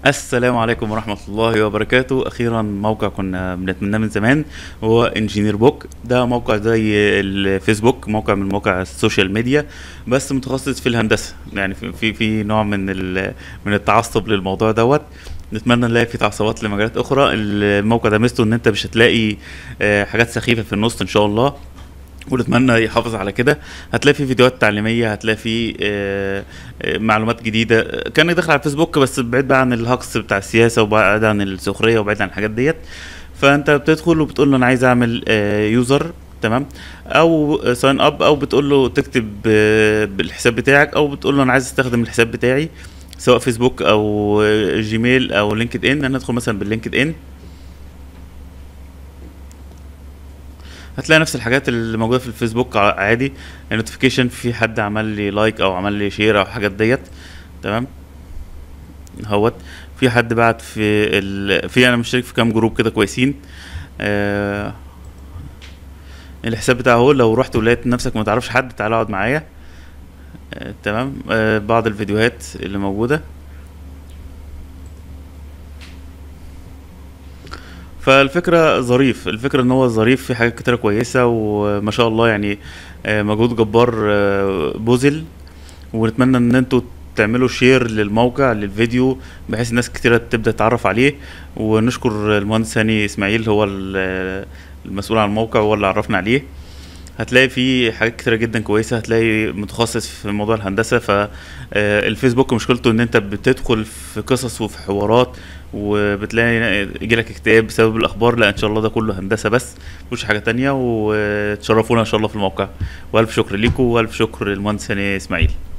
السلام عليكم ورحمة الله وبركاته أخيرا موقع كنا بنتمناه من زمان هو انجينير بوك ده موقع زي الفيسبوك موقع من مواقع السوشيال ميديا بس متخصص في الهندسة يعني في في, في نوع من ال- من التعصب للموضوع دوت نتمنى نلاقي في تعصبات لمجالات أخرى الموقع ده ميزته إن أنت مش هتلاقي آه، حاجات سخيفة في النص إن شاء الله ونتمنى يحافظ على كده هتلاقي فيه فيديوهات تعليميه هتلاقي فيه آه، آه، معلومات جديده كان داخل على الفيسبوك بس بعيد بقى عن الهجص بتاع السياسه وبعيد عن السخريه وبعيد عن الحاجات ديت فانت بتدخل وبتقول له انا عايز اعمل يوزر تمام او ساين اب او بتقول له تكتب آه، بالحساب بتاعك او بتقول له انا عايز استخدم الحساب بتاعي سواء فيسبوك او آه، جيميل او لينكد ان انا ادخل مثلا باللينكد ان هتلاقي نفس الحاجات اللي موجوده في الفيسبوك ع- عادي النوتيفيكيشن في حد عمل لي لايك او عمل لي شير او حاجات ديت تمام هوت في حد بعت في ال... في انا مشترك في كام جروب كده كويسين آه... الحساب بتاعه هو لو رحت ولقيت نفسك ما تعرفش حد تعالى اقعد معايا آه... تمام آه... بعض الفيديوهات اللي موجوده فالفكرة ظريف الفكرة ان هو ظريف في حاجات كتيرة كويسة وما شاء الله يعني آه، مجهود جبار آه، بذل ونتمنى ان انتوا تعملوا شير للموقع للفيديو بحيث الناس كتيرة تبدأ تتعرف عليه ونشكر المهندس هاني اسماعيل هو ال- المسؤول عن الموقع وهو اللي عرفنا عليه هتلاقي فيه حاجات كتيرة جدا كويسة هتلاقي متخصص في موضوع الهندسة فالفيسبوك مشكلته ان انت بتدخل في قصص وفي حوارات وبتلاقي يجيلك اكتئاب بسبب الاخبار لا ان شاء الله ده كله هندسة بس مفيش حاجة تانية وتشرفونا ان شاء الله في الموقع والف شكر ليكم والف شكر للمهندس هاني اسماعيل